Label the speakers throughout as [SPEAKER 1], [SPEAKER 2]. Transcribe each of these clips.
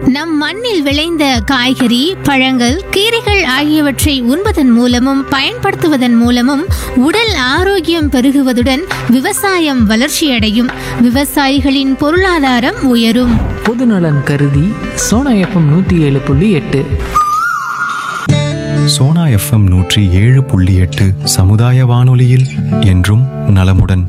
[SPEAKER 1] நம் மண்ணில் விளைந்த காய்கறி பழங்கள் கீரைகள் ஆகியவற்றை உண்பதன் மூலமும் பயன்படுத்துவதன் மூலமும் உடல் ஆரோக்கியம் பெருகுவதுடன் விவசாயம் வளர்ச்சியடையும் விவசாயிகளின் பொருளாதாரம் உயரும்
[SPEAKER 2] பொதுநலன் கருதி சோனா எஃப்எம் நூற்றி ஏழு புள்ளி எட்டு
[SPEAKER 3] சோனா எஃப்எம் நூற்றி ஏழு புள்ளி எட்டு சமுதாய வானொலியில் என்றும் நலமுடன்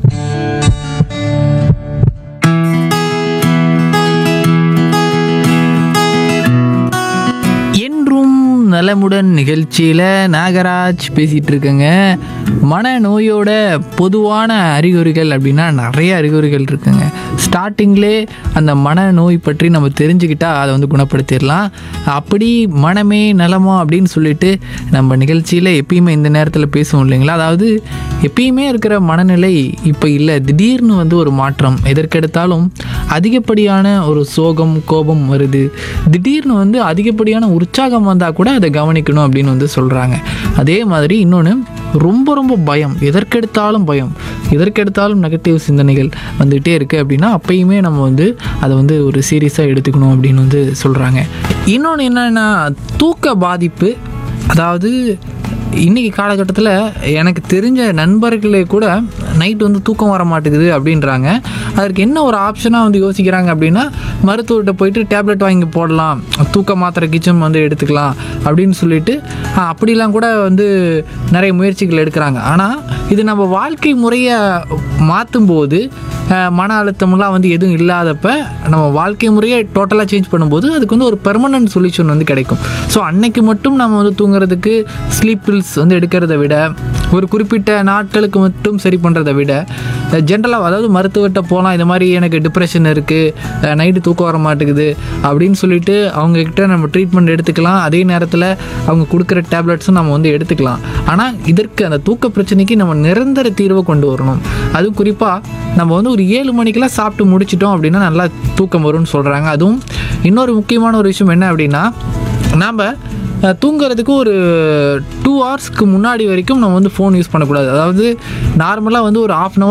[SPEAKER 2] என்றும் நலமுடன் நிகழ்ச்சியில் நாகராஜ் பேசிகிட்டு இருக்கேங்க மனநோயோட பொதுவான அறிகுறிகள் அப்படின்னா நிறைய அறிகுறிகள் இருக்குங்க ஸ்டார்டிங்லே அந்த மனநோய் பற்றி நம்ம தெரிஞ்சுக்கிட்டா அதை வந்து குணப்படுத்திடலாம் அப்படி மனமே நலமா அப்படின்னு சொல்லிட்டு நம்ம நிகழ்ச்சியில் எப்பயுமே இந்த நேரத்தில் பேசுவோம் இல்லைங்களா அதாவது எப்பயுமே இருக்கிற மனநிலை இப்போ இல்லை திடீர்னு வந்து ஒரு மாற்றம் எதற்கெடுத்தாலும் அதிகப்படியான ஒரு சோகம் கோபம் வருது திடீர்னு வந்து அதிகப்படியான உற்சாகம் வந்தால் கூட அதை கவனிக்கணும் அப்படின்னு வந்து சொல்கிறாங்க அதே மாதிரி இன்னொன்று ரொம்ப ரொம்ப பயம் எதற்கெடுத்தாலும் பயம் எதற்கெடுத்தாலும் நெகட்டிவ் சிந்தனைகள் வந்துகிட்டே இருக்குது அப்படின்னா அப்பயுமே நம்ம வந்து அதை வந்து ஒரு சீரியஸாக எடுத்துக்கணும் அப்படின்னு வந்து சொல்கிறாங்க இன்னொன்று என்னென்னா தூக்க பாதிப்பு அதாவது இன்றைக்கி காலகட்டத்தில் எனக்கு தெரிஞ்ச நண்பர்களே கூட நைட் வந்து தூக்கம் வர மாட்டேங்குது அப்படின்றாங்க அதற்கு என்ன ஒரு ஆப்ஷனாக வந்து யோசிக்கிறாங்க அப்படின்னா மருத்துவர்கிட்ட போயிட்டு டேப்லெட் வாங்கி போடலாம் தூக்க மாத்திரை கிச்சன் வந்து எடுத்துக்கலாம் அப்படின்னு சொல்லிட்டு ஆ, அப்படிலாம் கூட வந்து நிறைய முயற்சிகள் எடுக்கிறாங்க ஆனால் இது நம்ம வாழ்க்கை முறையை மாற்றும் போது அஹ், மன அழுத்தம்லாம் வந்து எதுவும் இல்லாதப்ப நம்ம வாழ்க்கை முறையை டோட்டலாக சேஞ்ச் பண்ணும்போது அதுக்கு வந்து ஒரு பெர்மனன்ட் சொல்யூஷன் வந்து கிடைக்கும் ஸோ அன்னைக்கு மட்டும் நம்ம வந்து தூங்குறதுக்கு ஸ்லீப் பில்ஸ் வந்து எடுக்கிறத விட ஒரு குறிப்பிட்ட நாட்களுக்கு மட்டும் சரி பண்ணுறதை விட ஜென்ரலாக அதாவது மருத்துவர்கிட்ட போகலாம் இந்த மாதிரி எனக்கு டிப்ரெஷன் இருக்குது நைட்டு தூக்கம் வர மாட்டேங்குது அப்படின்னு சொல்லிட்டு அவங்கக்கிட்ட நம்ம ட்ரீட்மெண்ட் எடுத்துக்கலாம் அதே நேரத்தில் அவங்க கொடுக்குற டேப்லெட்ஸும் நம்ம வந்து எடுத்துக்கலாம் ஆனால் இதற்கு அந்த தூக்க பிரச்சனைக்கு நம்ம நிரந்தர தீர்வை கொண்டு வரணும் அதுவும் குறிப்பாக நம்ம வந்து ஒரு ஏழு மணிக்கெல்லாம் சாப்பிட்டு முடிச்சிட்டோம் அப்படின்னா நல்லா தூக்கம் வரும்னு சொல்கிறாங்க அதுவும் இன்னொரு முக்கியமான ஒரு விஷயம் என்ன அப்படின்னா நாம் அஹ், தூங்குறதுக்கு ஒரு டூ ஹவர்ஸ்க்கு முன்னாடி வரைக்கும் நம்ம வந்து ஃபோன் யூஸ் பண்ணக்கூடாது அதாவது நார்மலாக வந்து ஒரு ஆஃப் அன்